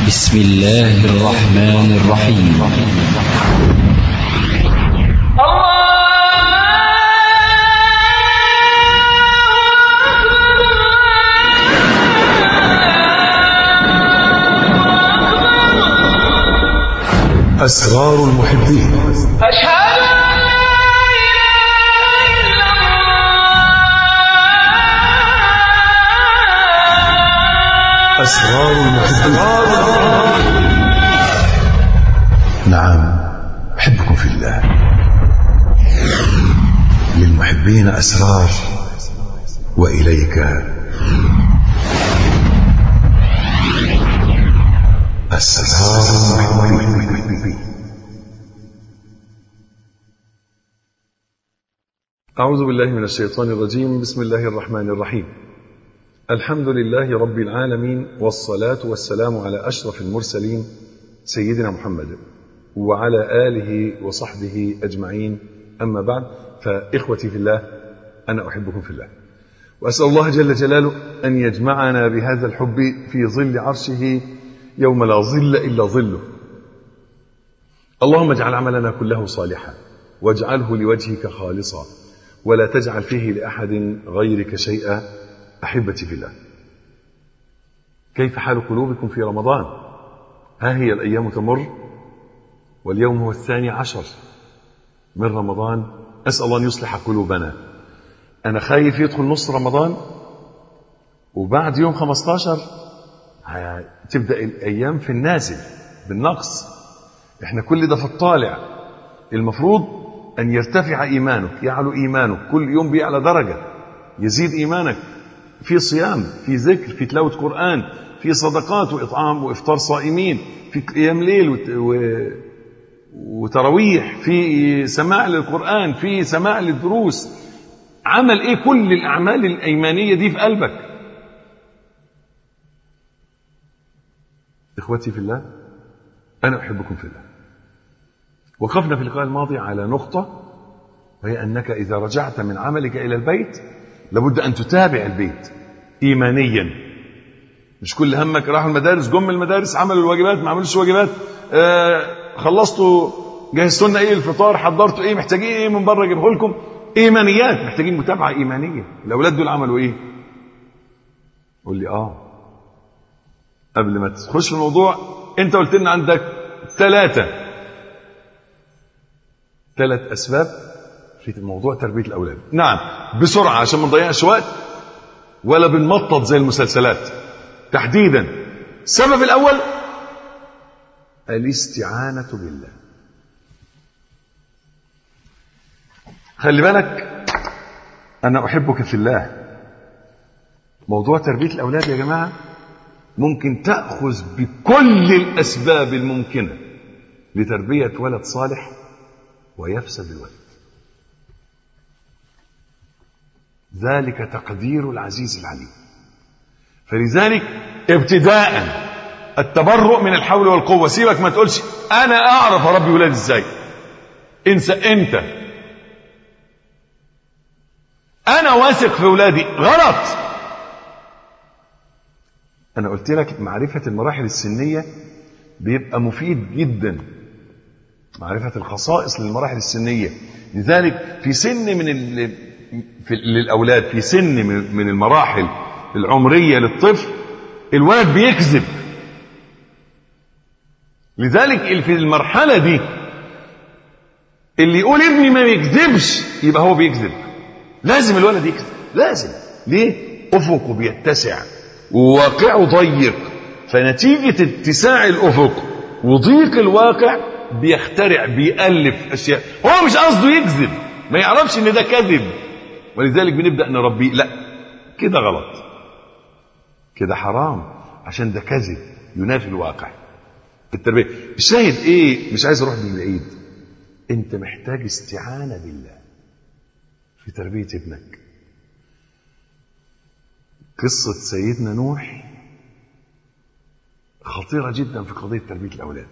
بسم الله الرحمن الرحيم أسرار المحبين أشهد أن لا إله إلا الله أسرار المحبين نعم أحبكم في الله للمحبين أسرار وإليك أسرار المحبين أعوذ بالله من الشيطان الرجيم بسم الله الرحمن الرحيم الحمد لله رب العالمين والصلاة والسلام على أشرف المرسلين سيدنا محمد وعلى آله وصحبه أجمعين أما بعد فإخوتي في الله أنا أحبكم في الله وأسأل الله جل جلاله أن يجمعنا بهذا الحب في ظل عرشه يوم لا ظل إلا ظله اللهم اجعل عملنا كله صالحا واجعله لوجهك خالصا ولا تجعل فيه لأحد غيرك شيئا أحبتي في الله كيف حال قلوبكم في رمضان ها هي الأيام تمر واليوم هو الثاني عشر من رمضان أسأل الله أن يصلح قلوبنا أنا خايف يدخل نص رمضان وبعد يوم 15 تبدأ الأيام في النازل بالنقص احنا كل ده في الطالع المفروض أن يرتفع إيمانك يعلو إيمانك كل يوم بيعلى درجة يزيد إيمانك في صيام في ذكر في تلاوة قرآن في صدقات وإطعام وإفطار صائمين في قيام ليل وت... و... وتراويح في سماع للقرآن في سماع للدروس عمل إيه كل الأعمال الأيمانية دي في قلبك إخوتي في الله أنا أحبكم في الله وقفنا في اللقاء الماضي على نقطة وهي أنك إذا رجعت من عملك إلى البيت لابد أن تتابع البيت إيمانيا مش كل همك راحوا المدارس جم المدارس عملوا الواجبات ما عملوش واجبات آه خلصتوا جهزتوا لنا ايه الفطار حضرتوا ايه محتاجين ايه من بره اجيبه لكم ايمانيات محتاجين متابعه ايمانيه الاولاد دول عملوا ايه قول لي اه قبل ما تخش في الموضوع انت قلت لنا عندك ثلاثه ثلاث اسباب في موضوع تربيه الاولاد نعم بسرعه عشان ما نضيعش وقت ولا بنمطط زي المسلسلات تحديدا السبب الاول الاستعانه بالله خلي بالك انا احبك في الله موضوع تربيه الاولاد يا جماعه ممكن تاخذ بكل الاسباب الممكنه لتربيه ولد صالح ويفسد الولد ذلك تقدير العزيز العليم فلذلك ابتداء التبرؤ من الحول والقوة سيبك ما تقولش أنا أعرف أربي ولادي إزاي انسى أنت أنا واثق في ولادي غلط أنا قلت لك معرفة المراحل السنية بيبقى مفيد جدا معرفة الخصائص للمراحل السنية لذلك في سن من ال... في للأولاد في سن من المراحل العمرية للطفل الولد بيكذب لذلك في المرحلة دي اللي يقول ابني ما بيكذبش يبقى هو بيكذب لازم الولد يكذب لازم ليه أفقه بيتسع وواقعه ضيق فنتيجة اتساع الأفق وضيق الواقع بيخترع بيألف أشياء هو مش قصده يكذب ما يعرفش ان ده كذب ولذلك بنبدأ نربيه لا كده غلط كده حرام عشان ده كذب ينافي الواقع التربية الشاهد ايه مش عايز اروح بعيد انت محتاج استعانة بالله في تربية ابنك قصة سيدنا نوح خطيرة جدا في قضية تربية الأولاد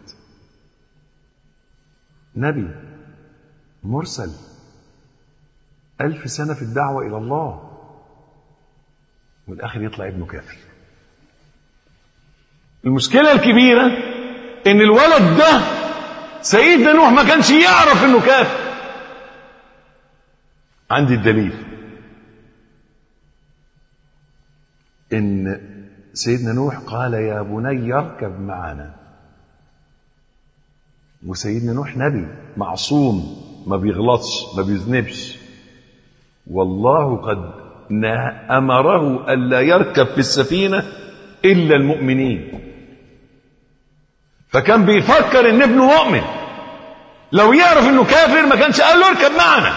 نبي مرسل ألف سنة في الدعوة إلى الله والآخر يطلع ابنه كافر المشكلة الكبيرة ان الولد ده سيدنا نوح ما كانش يعرف انه كافر عندي الدليل ان سيدنا نوح قال يا بني اركب معنا وسيدنا نوح نبي معصوم ما بيغلطش ما بيذنبش والله قد نا- امره الا يركب في السفينه الا المؤمنين فكان بيفكر ان ابنه مؤمن لو يعرف انه كافر ما كانش قال له اركب معنا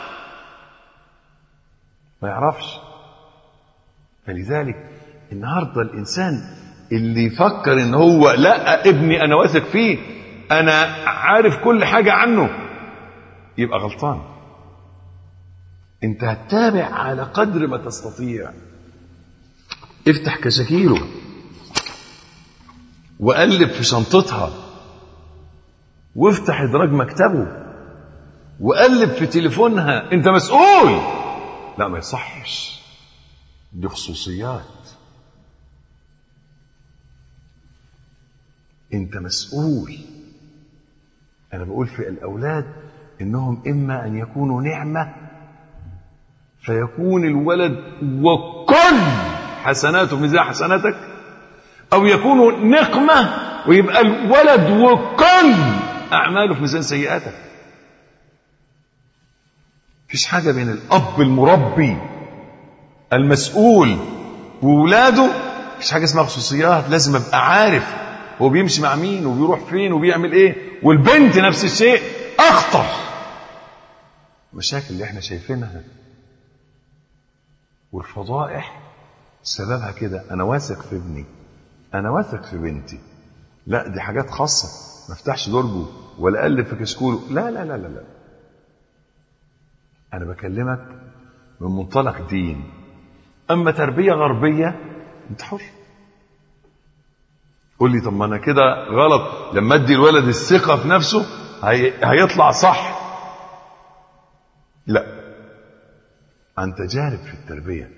ما يعرفش فلذلك النهارده الانسان اللي يفكر ان هو لا ابني انا واثق فيه انا عارف كل حاجه عنه يبقى غلطان انت هتتابع على قدر ما تستطيع افتح كشاكيله وقلب في شنطتها وافتح ادراج مكتبه وقلب في تليفونها انت مسؤول لا ما يصحش دي خصوصيات انت مسؤول انا بقول في الاولاد انهم اما ان يكونوا نعمه فيكون الولد وكل حسناته في ميزان حسناتك او يكون نقمه ويبقى الولد وكل اعماله في ميزان سيئاتك مفيش حاجه بين الاب المربي المسؤول وولاده مفيش حاجه اسمها خصوصيات لازم ابقى عارف هو بيمشي مع مين وبيروح فين وبيعمل ايه والبنت نفس الشيء اخطر المشاكل اللي احنا شايفينها والفضائح سببها كده انا واثق في ابني انا واثق في بنتي لا دي حاجات خاصه ما افتحش درجه ولا اقلب في كشكوله لا لا لا لا لا انا بكلمك من منطلق دين اما تربيه غربيه انت حر قول لي طب ما انا كده غلط لما ادي الولد الثقه في نفسه هي... هيطلع صح لا عن تجارب في التربيه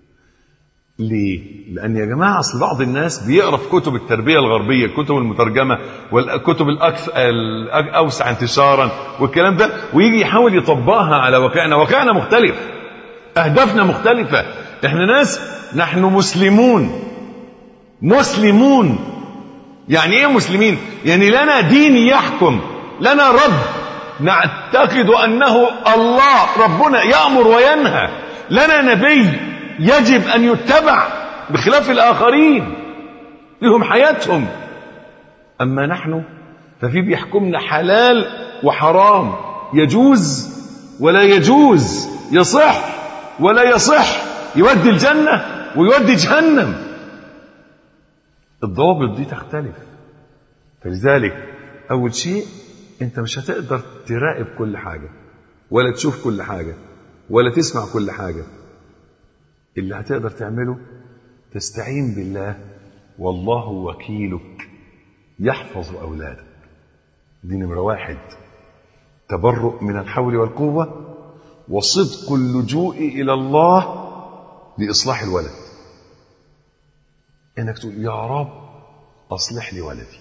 ليه؟ لأن يا جماعة أصل بعض الناس بيقرأ في كتب التربية الغربية الكتب المترجمة والكتب الأكثر الأوسع انتشارا والكلام ده ويجي يحاول يطبقها على واقعنا واقعنا مختلف أهدافنا مختلفة إحنا ناس نحن مسلمون مسلمون يعني إيه مسلمين؟ يعني لنا دين يحكم لنا رب نعتقد أنه الله ربنا يأمر وينهى لنا نبي يجب أن يتبع بخلاف الآخرين لهم حياتهم أما نحن ففي بيحكمنا حلال وحرام يجوز ولا يجوز يصح ولا يصح يودي الجنة ويودي جهنم الضوابط دي تختلف فلذلك أول شيء أنت مش هتقدر تراقب كل حاجة ولا تشوف كل حاجة ولا تسمع كل حاجة اللي هتقدر تعمله تستعين بالله والله وكيلك يحفظ أولادك دي نمرة واحد تبرؤ من الحول والقوة وصدق اللجوء إلى الله لإصلاح الولد إنك تقول يا رب أصلح لي ولدي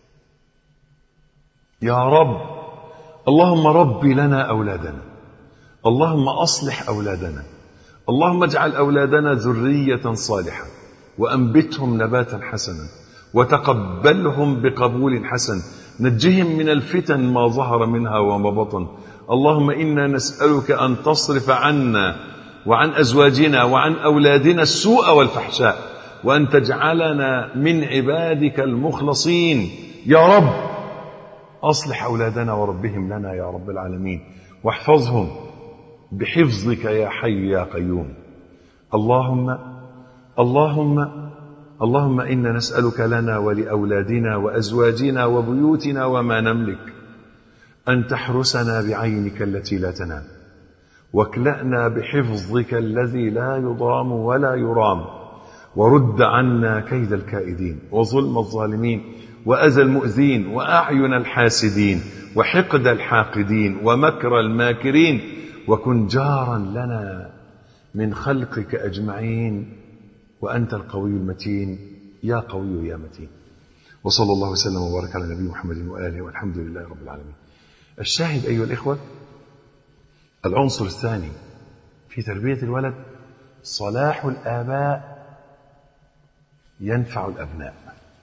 يا رب اللهم ربي لنا أولادنا اللهم أصلح أولادنا اللهم اجعل أولادنا ذرية صالحة وأنبتهم نباتا حسنا وتقبلهم بقبول حسن نجهم من الفتن ما ظهر منها وما بطن اللهم إنا نسألك أن تصرف عنا وعن أزواجنا وعن أولادنا السوء والفحشاء وأن تجعلنا من عبادك المخلصين يا رب أصلح أولادنا وربهم لنا يا رب العالمين واحفظهم بحفظك يا حي يا قيوم اللهم اللهم اللهم انا نسالك لنا ولاولادنا وازواجنا وبيوتنا وما نملك ان تحرسنا بعينك التي لا تنام واكلانا بحفظك الذي لا يضام ولا يرام ورد عنا كيد الكائدين وظلم الظالمين واذى المؤذين واعين الحاسدين وحقد الحاقدين ومكر الماكرين وكن جارا لنا من خلقك اجمعين وانت القوي المتين يا قوي يا متين وصلى الله وسلم وبارك على نبي محمد وآله والحمد لله رب العالمين الشاهد أيها الإخوة العنصر الثاني في تربية الولد صلاح الآباء ينفع الأبناء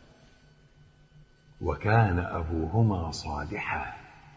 وكان أبوهما صالحا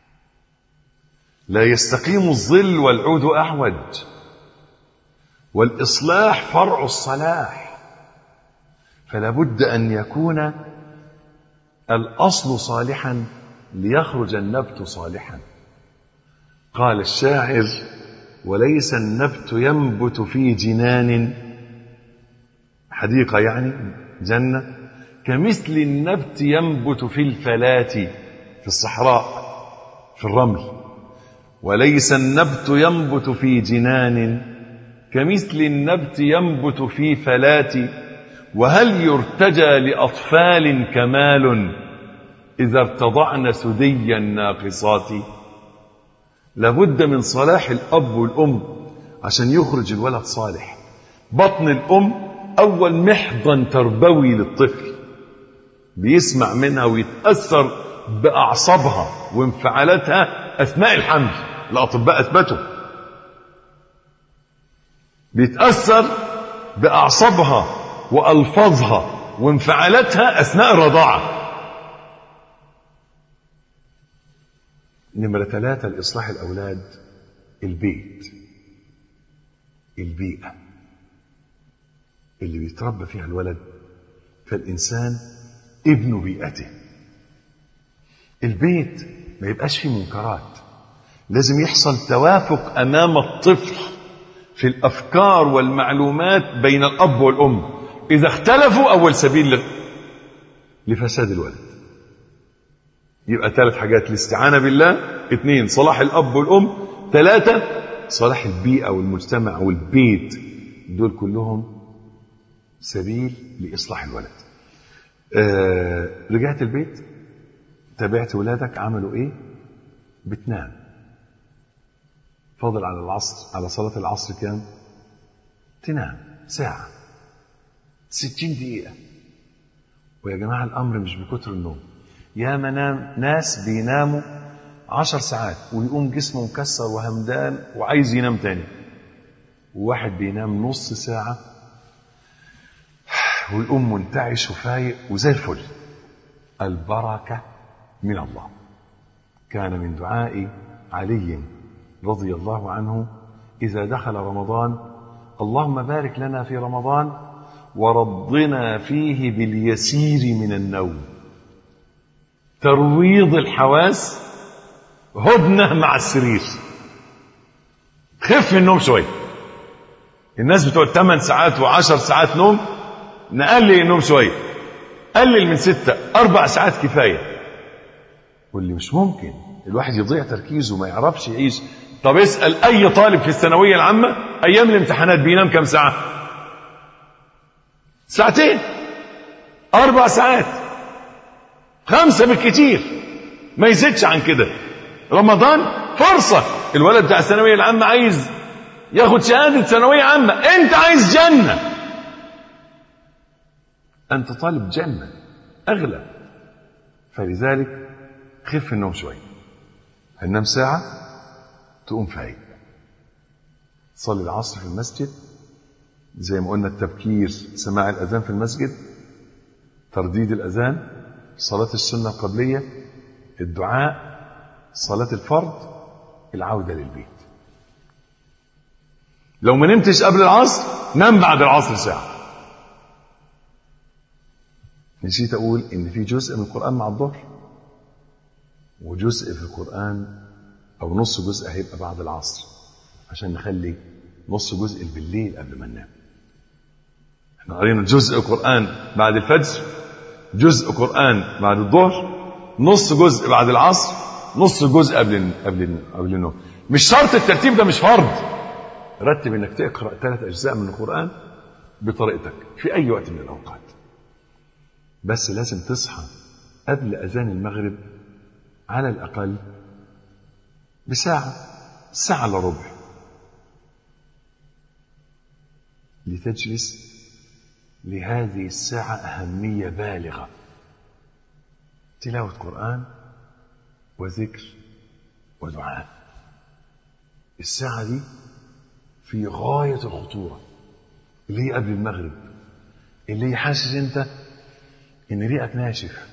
لا يستقيم الظل والعود أعوج والإصلاح فرع الصلاح فلا بد أن يكون الأصل صالحا ليخرج النبت صالحا قال الشاعر وليس النبت ينبت في جنان حديقة يعني جنة كمثل النبت ينبت في الفلاة في الصحراء في الرمل وليس النبت ينبت في جنان كمثل النبت ينبت في فلاة وهل يرتجى لأطفال كمال إذا ارتضعن سدي الناقصات لابد من صلاح الأب والأم عشان يخرج الولد صالح بطن الأم أول محضن تربوي للطفل بيسمع منها ويتأثر بأعصابها وانفعالاتها أثناء الحمل الأطباء أثبتوا بيتأثر بأعصابها وألفاظها وانفعالاتها أثناء الرضاعة نمرة ثلاثة لإصلاح الأولاد البيت البيئة اللي بيتربى فيها الولد فالإنسان ابن بيئته البيت ما يبقاش فيه منكرات لازم يحصل توافق أمام الطفل في الأفكار والمعلومات بين الأب والأم إذا اختلفوا أول سبيل ل- لفساد الولد يبقى ثلاث حاجات الاستعانة بالله اثنين صلاح الأب والأم ثلاثة صلاح البيئة والمجتمع والبيت دول كلهم سبيل لإصلاح الولد آه رجعت البيت تابعت ولادك عملوا ايه بتنام فاضل على العصر على صلاة العصر كام تنام ساعة ستين دقيقة ويا جماعة الأمر مش بكتر النوم يا منام ناس بيناموا عشر ساعات ويقوم جسمه مكسر وهمدان وعايز ينام تاني وواحد بينام نص ساعة ويقوم منتعش وفايق وزي الفل البركة من الله كان من دعاء علي رضي الله عنه إذا دخل رمضان اللهم بارك لنا في رمضان ورضنا فيه باليسير من النوم ترويض الحواس هدنة مع السرير خف من النوم شوية الناس بتوع 8 ساعات و10 ساعات نوم نقلل النوم شوية قلل من ستة أربع ساعات كفاية واللي مش ممكن الواحد يضيع تركيزه ما يعرفش يعيش طب اسأل أي طالب في الثانوية العامة أيام الامتحانات بينام كم ساعة ساعتين أربع ساعات خمسة بالكتير ما يزيدش عن كده رمضان فرصة الولد بتاع الثانوية العامة عايز ياخد شهادة ثانوية عامة أنت عايز جنة أنت طالب جنة أغلى فلذلك خف النوم شوية هننام ساعة تقوم فايق صلي العصر في المسجد زي ما قلنا التبكير سماع الأذان في المسجد ترديد الأذان صلاة السنة القبلية الدعاء صلاة الفرض العودة للبيت لو ما نمتش قبل العصر نام بعد العصر ساعة نسيت أقول إن في جزء من القرآن مع الظهر وجزء في القرآن أو نص جزء هيبقى بعد العصر عشان نخلي نص جزء بالليل قبل ما ننام احنا قرينا جزء قرآن بعد الفجر جزء قرآن بعد الظهر نص جزء بعد العصر نص جزء قبل قبل قبل النوم مش شرط الترتيب ده مش فرض رتب انك تقرا ثلاث اجزاء من القران بطريقتك في اي وقت من الاوقات بس لازم تصحى قبل اذان المغرب على الاقل بساعه ساعه الا ربع لتجلس لهذه الساعه اهميه بالغه تلاوة قرآن وذكر ودعاء الساعة دي في غاية الخطورة اللي هي قبل المغرب اللي هي حاسس انت ان ريقك ناشف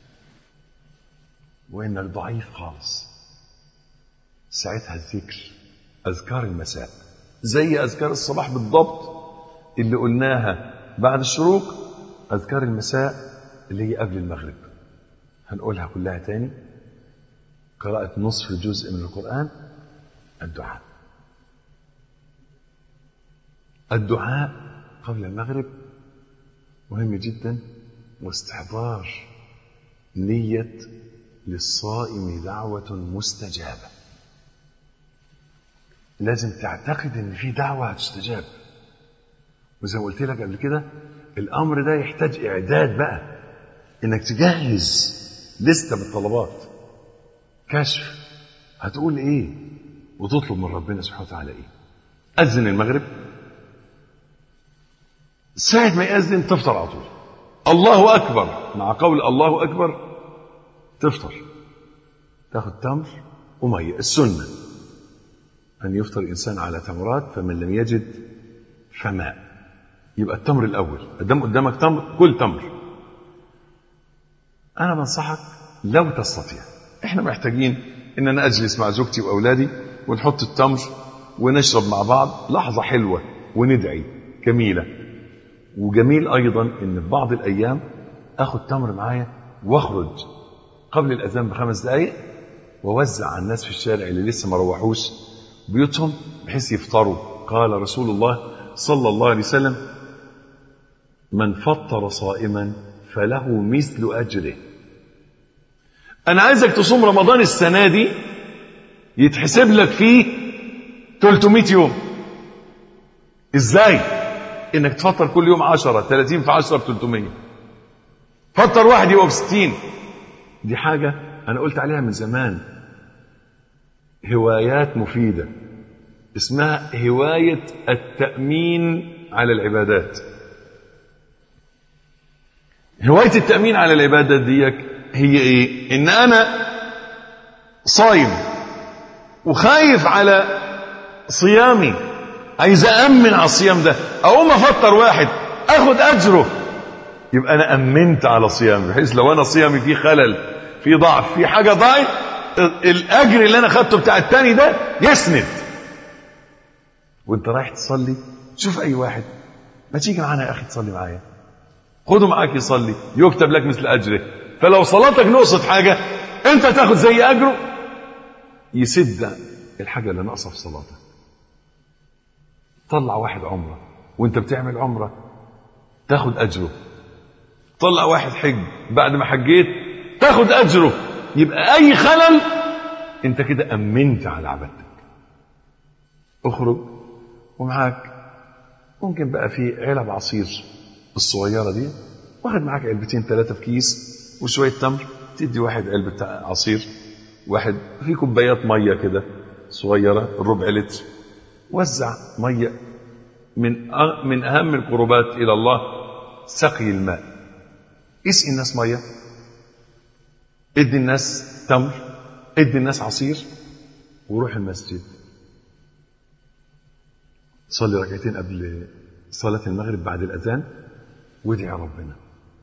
وانك ضعيف خالص ساعتها الذكر اذكار المساء زي اذكار الصباح بالضبط اللي قلناها بعد الشروق اذكار المساء اللي هي قبل المغرب هنقولها كلها تاني قراءة نصف جزء من القرآن الدعاء الدعاء قبل المغرب مهم جدا واستحضار نية للصائم دعوة مستجابة لازم تعتقد ان في دعوة هتستجاب وزي ما قلت لك قبل كده الامر ده يحتاج اعداد بقى انك تجهز لستة بالطلبات كشف هتقول ايه وتطلب من ربنا سبحانه وتعالى ايه اذن المغرب ساعة ما يأذن تفطر على طول الله أكبر مع قول الله أكبر تفطر تاخد تمر ومية السنة أن يفطر الإنسان على تمرات فمن لم يجد فماء يبقى التمر الأول قدام قدامك تمر كل تمر أنا بنصحك لو تستطيع إحنا محتاجين إن أنا أجلس مع زوجتي وأولادي ونحط التمر ونشرب مع بعض لحظة حلوة وندعي جميلة وجميل أيضا إن في بعض الأيام أخد تمر معايا وأخرج قبل الأذان بخمس دقايق ووزع على الناس في الشارع اللي لسه ما روحوش بيوتهم بحيث يفطروا قال رسول الله صلى الله عليه وسلم من فطر صائما فله مثل أجره أنا عايزك تصوم رمضان السنة دي يتحسب لك فيه 300 يوم ازاي انك تفطر كل يوم 10 30 في 10 ب 300 فطر واحد يبقى ب 60 دي حاجة أنا قلت عليها من زمان هوايات مفيدة اسمها هواية التأمين على العبادات هواية التأمين على العبادات ديك هي ايه ان انا صايم وخايف على صيامي عايز أأمن على الصيام ده أقوم أفطر واحد أخد أجره يبقى أنا أمنت على صيامي بحيث لو أنا صيامي فيه خلل فيه ضعف فيه حاجة ضعف الأجر اللي أنا خدته بتاع التاني ده يسند وأنت رايح تصلي شوف أي واحد ما تيجي معانا يا أخي تصلي معايا خده معاك يصلي يكتب لك مثل أجره فلو صلاتك نقصت حاجة أنت تاخد زي أجره يسد الحاجة اللي ناقصة في صلاتك طلع واحد عمرة وانت بتعمل عمرة تاخد أجره طلع واحد حج بعد ما حجيت تاخد أجره يبقى أي خلل انت كده أمنت على عبادتك اخرج ومعاك ممكن بقى في علب عصير الصغيرة دي واخد معاك علبتين ثلاثة في كيس وشوية تمر تدي واحد علبة عصير واحد في كوبايات مية كده صغيرة ربع لتر وزع مية من من أهم القربات إلى الله سقي الماء اسقي الناس مية ادي الناس تمر ادي الناس عصير وروح المسجد صلي ركعتين قبل صلاة المغرب بعد الأذان وادعي ربنا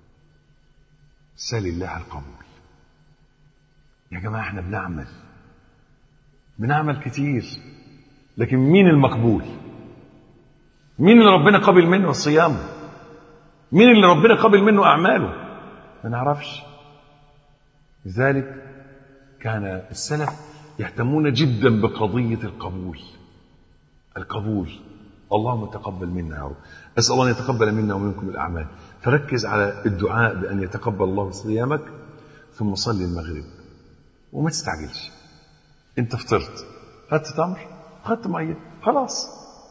سال الله القبول يا جماعة احنا بنعمل بنعمل كتير لكن مين المقبول مين اللي ربنا قبل منه صيامه مين اللي ربنا قبل منه أعماله ما نعرفش لذلك كان السلف يهتمون جدا بقضية القبول القبول اللهم تقبل منا يا رب أسأل الله أن يتقبل منا ومنكم الأعمال فركز على الدعاء بأن يتقبل الله صيامك ثم صلي المغرب وما تستعجلش انت فطرت خدت تمر خدت ميه خلاص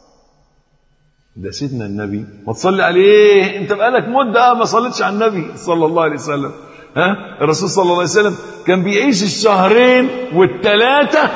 ده سيدنا النبي ما تصلي عليه انت بقالك مده ما صليتش على النبي صلى الله عليه وسلم ها الرسول صلى الله عليه وسلم كان بيعيش الشهرين والثلاثه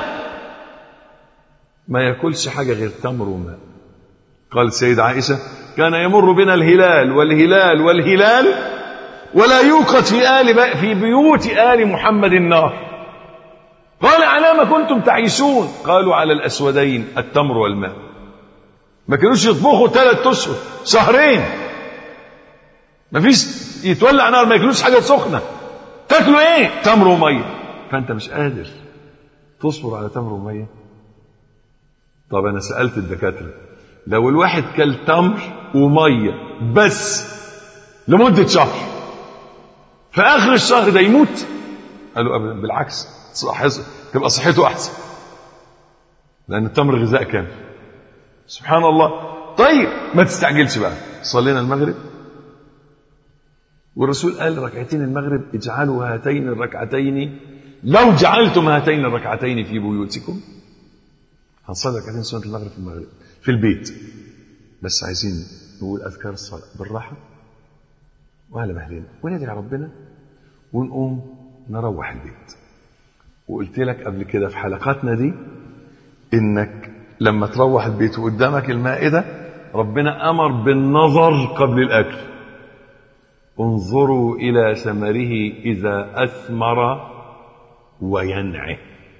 ما ياكلش حاجه غير تمر وماء قال السيدة عائشة كان يمر بنا الهلال والهلال والهلال ولا يوقد في آل في بيوت آل محمد النار قال على ما كنتم تعيشون قالوا على الأسودين التمر والماء ما كانوش يطبخوا ثلاث أشهر شهرين ما فيش يتولع نار ما ياكلوش حاجة سخنة تاكلوا ايه تمر ومية فانت مش قادر تصبر على تمر ومية طب انا سألت الدكاترة لو الواحد كل تمر ومية بس لمدة شهر في اخر الشهر ده يموت قالوا أبدا بالعكس صح تبقى صحته احسن لان التمر غذاء كامل سبحان الله طيب ما تستعجلش بقى صلينا المغرب والرسول قال ركعتين المغرب اجعلوا هاتين الركعتين لو جعلتم هاتين الركعتين في بيوتكم هنصلي ركعتين سنة المغرب في المغرب في البيت بس عايزين نقول أذكار الصلاة بالراحة وعلى مهلنا وندعي ربنا ونقوم نروح البيت وقلت لك قبل كده في حلقاتنا دي انك لما تروح البيت وقدامك المائدة ربنا أمر بالنظر قبل الأكل انظروا إلى ثمره إذا أثمر وينعه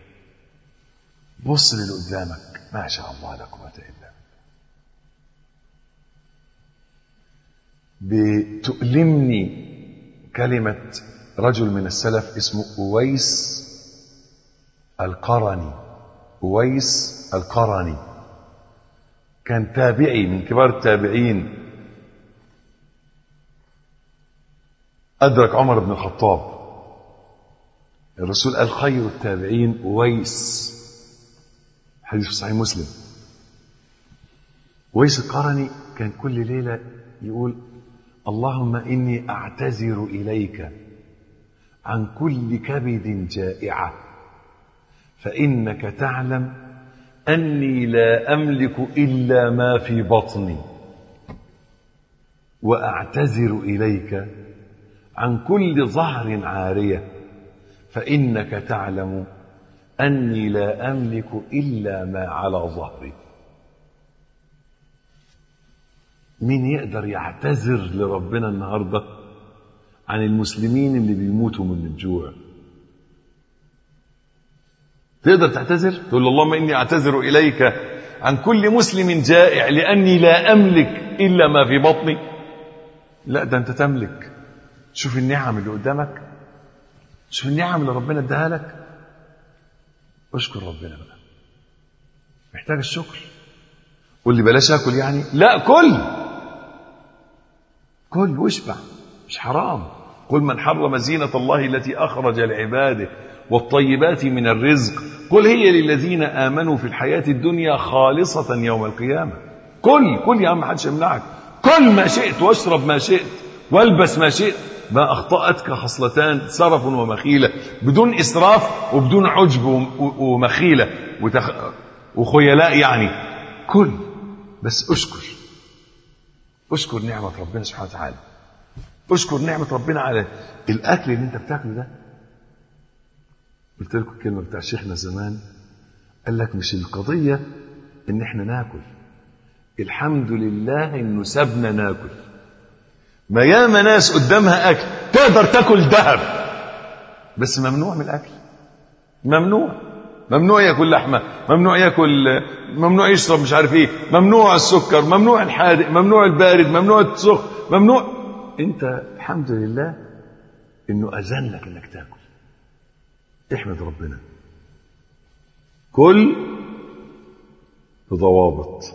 بص للي قدامك ما شاء الله لا قوة إلا بتؤلمني كلمة رجل من السلف اسمه أويس القرني أويس القرني كان تابعي من كبار التابعين أدرك عمر بن الخطاب الرسول قال خير التابعين أويس حديث في صحيح مسلم أويس القرني كان كل ليلة يقول اللهم إني أعتذر إليك عن كل كبد جائعة فإنك تعلم أني لا أملك إلا ما في بطني وأعتذر إليك عن كل ظهر عارية فإنك تعلم أني لا أملك إلا ما على ظهري مين يقدر يعتذر لربنا النهارده عن المسلمين اللي بيموتوا من الجوع تقدر تعتذر تقول له اللهم اني اعتذر اليك عن كل مسلم جائع لاني لا املك الا ما في بطني لا ده انت تملك شوف النعم اللي قدامك شوف النعم اللي ربنا اداها لك اشكر ربنا بقى محتاج الشكر قول لي بلاش اكل يعني لا كل كل واشبع مش حرام قل من حرم زينة الله التي أخرج لعباده والطيبات من الرزق قل هي للذين آمنوا في الحياة الدنيا خالصة يوم القيامة كل كل يا عم ما حدش يمنعك كل ما شئت واشرب ما شئت والبس ما شئت ما أخطأتك خصلتان سرف ومخيلة بدون إسراف وبدون عجب ومخيلة وتخ... وخيلاء يعني كل بس اشكر اشكر نعمة ربنا سبحانه وتعالى اشكر نعمة ربنا على الأكل اللي أنت بتاكله ده قلت لكم الكلمة بتاع شيخنا زمان قال لك مش القضية إن إحنا ناكل الحمد لله إنه سابنا ناكل ما ياما ناس قدامها أكل تقدر تاكل ذهب بس ممنوع من الأكل ممنوع ممنوع ياكل لحمه ممنوع ياكل ممنوع يشرب مش عارف ايه ممنوع السكر ممنوع الحادق ممنوع البارد ممنوع السخن ممنوع انت الحمد لله انه اذن لك انك تاكل احمد ربنا كل بضوابط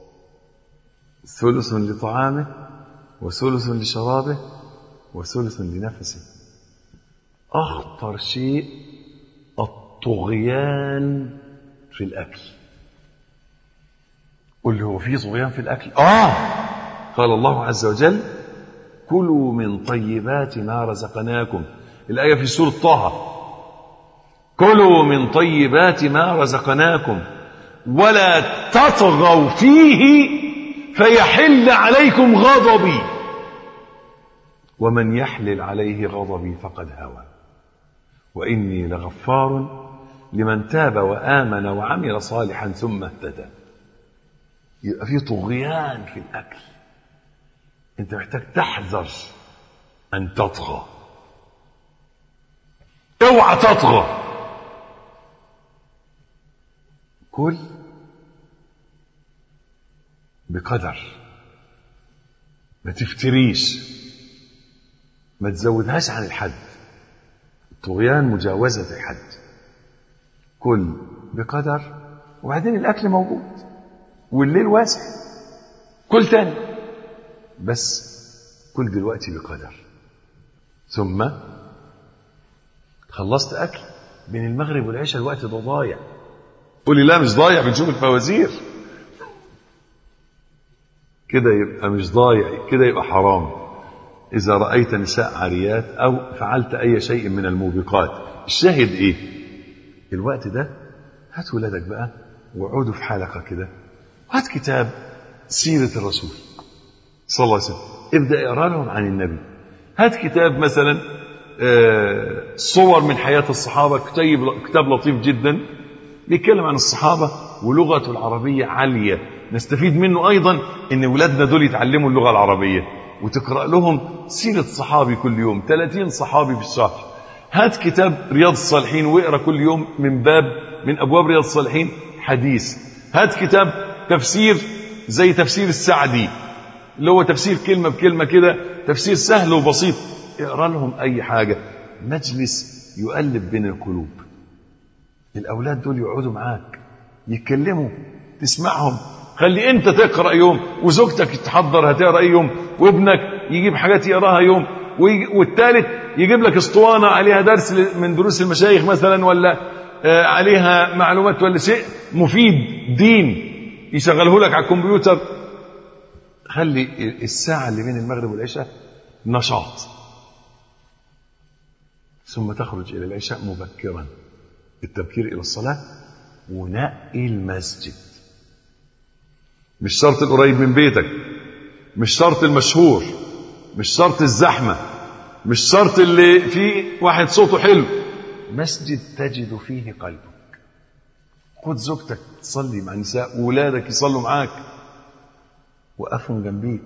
ثلث لطعامه وثلث لشرابه وثلث لنفسه اخطر شيء الطغيان في الاكل قل له هو في طغيان في الاكل اه قال الله عز وجل كلوا من طيبات ما رزقناكم الآية في سورة طه كلوا من طيبات ما رزقناكم ولا تطغوا فيه فيحل عليكم غضبي ومن يحلل عليه غضبي فقد هوى وإني لغفار لمن تاب وآمن وعمل صالحا ثم اهتدى يبقى في طغيان في الأكل انت محتاج تحذر أن تطغى اوعى تطغى كل بقدر ما تفتريش ما تزودهاش عن الحد الطغيان مجاوزة الحد كل بقدر وبعدين الأكل موجود والليل واسع كل تاني بس كل دلوقتي بقدر ثم خلصت أكل بين المغرب والعشاء الوقت ده ضايع قول لي لا مش ضايع بنشوف الفوازير كده يبقى مش ضايع كده يبقى حرام إذا رأيت نساء عاريات أو فعلت أي شيء من الموبقات الشاهد إيه الوقت ده هات ولادك بقى وقعدوا في حلقة كده هات كتاب سيرة الرسول صلى الله عليه وسلم ابدأ اقرا لهم عن النبي هات كتاب مثلا آه، صور من حياة الصحابة كتاب كتاب لطيف جدا بيتكلم عن الصحابة ولغته العربية عالية نستفيد منه أيضا إن ولادنا دول يتعلموا اللغة العربية وتقرأ لهم سيرة صحابي كل يوم 30 صحابي في الشهر هات كتاب رياض الصالحين واقرا كل يوم من باب من أبواب رياض الصالحين حديث هات كتاب تفسير زي تفسير السعدي اللي هو تفسير كلمة بكلمة كده تفسير سهل وبسيط اقرا لهم أي حاجة مجلس يؤلف بين القلوب الأولاد دول يقعدوا معاك يتكلموا تسمعهم خلي انت تقرا يوم وزوجتك تحضر هتقرا اي يوم وابنك يجيب حاجات يقراها يوم ويجي- والثالث يجيب لك اسطوانه عليها درس ل- من دروس المشايخ مثلا ولا آه، عليها معلومات ولا شيء مفيد دين يشغله لك على الكمبيوتر خلي الساعه اللي بين المغرب والعشاء نشاط ثم تخرج الى العشاء مبكرا التبكير الى الصلاه ونقي المسجد مش شرط القريب من بيتك مش شرط المشهور مش شرط الزحمة مش شرط اللي فيه واحد صوته حلو مسجد تجد فيه قلبك خد زوجتك تصلي مع النساء وولادك يصلوا معاك وقفهم جنبيك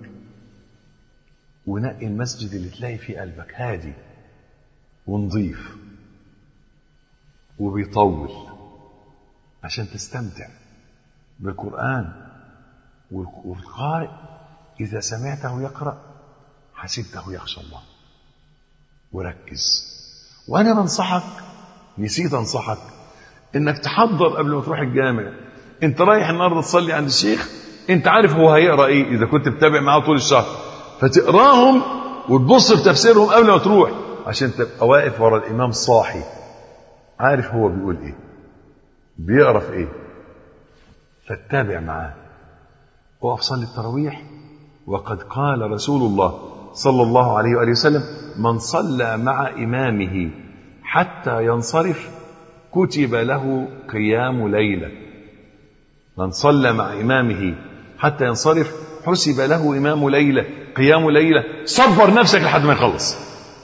ونقي المسجد اللي تلاقي فيه قلبك هادي ونظيف وبيطول عشان تستمتع بالقرآن والقارئ إذا سمعته يقرأ حسبته يخشى الله وركز وأنا بنصحك نسيت أنصحك إنك تحضر قبل ما تروح الجامع أنت رايح النهارده تصلي عند الشيخ أنت عارف هو هيقرأ إيه إذا كنت بتابع معاه طول الشهر فتقراهم وتبص في تفسيرهم قبل ما تروح عشان تبقى واقف ورا الإمام صاحي عارف هو بيقول إيه بيقرأ في إيه فاتبع معاه وقف صلي التراويح وقد قال رسول الله صلى الله عليه وآله وسلم من صلى مع إمامه حتى ينصرف كتب له قيام ليلة من صلى مع إمامه حتى ينصرف حسب له إمام ليلة قيام ليلة صبر نفسك لحد ما يخلص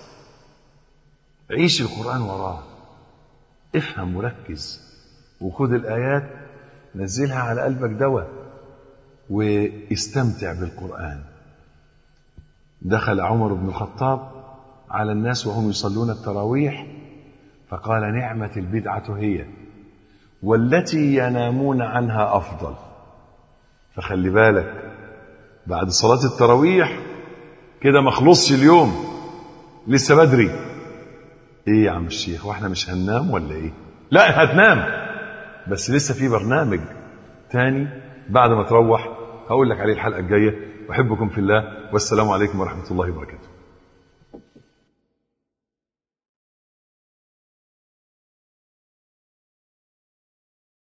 عيش القرآن وراه افهم وركز وخد الآيات نزلها على قلبك دواء واستمتع بالقرآن دخل عمر بن الخطاب على الناس وهم يصلون التراويح فقال نعمة البدعة هي والتي ينامون عنها أفضل فخلي بالك بعد صلاة التراويح كده ما خلصش اليوم لسه بدري ايه يا عم الشيخ واحنا مش هننام ولا ايه لا هتنام بس لسه في برنامج تاني بعد ما تروح هقول لك عليه الحلقة الجاية أحبكم في الله والسلام عليكم ورحمة الله وبركاته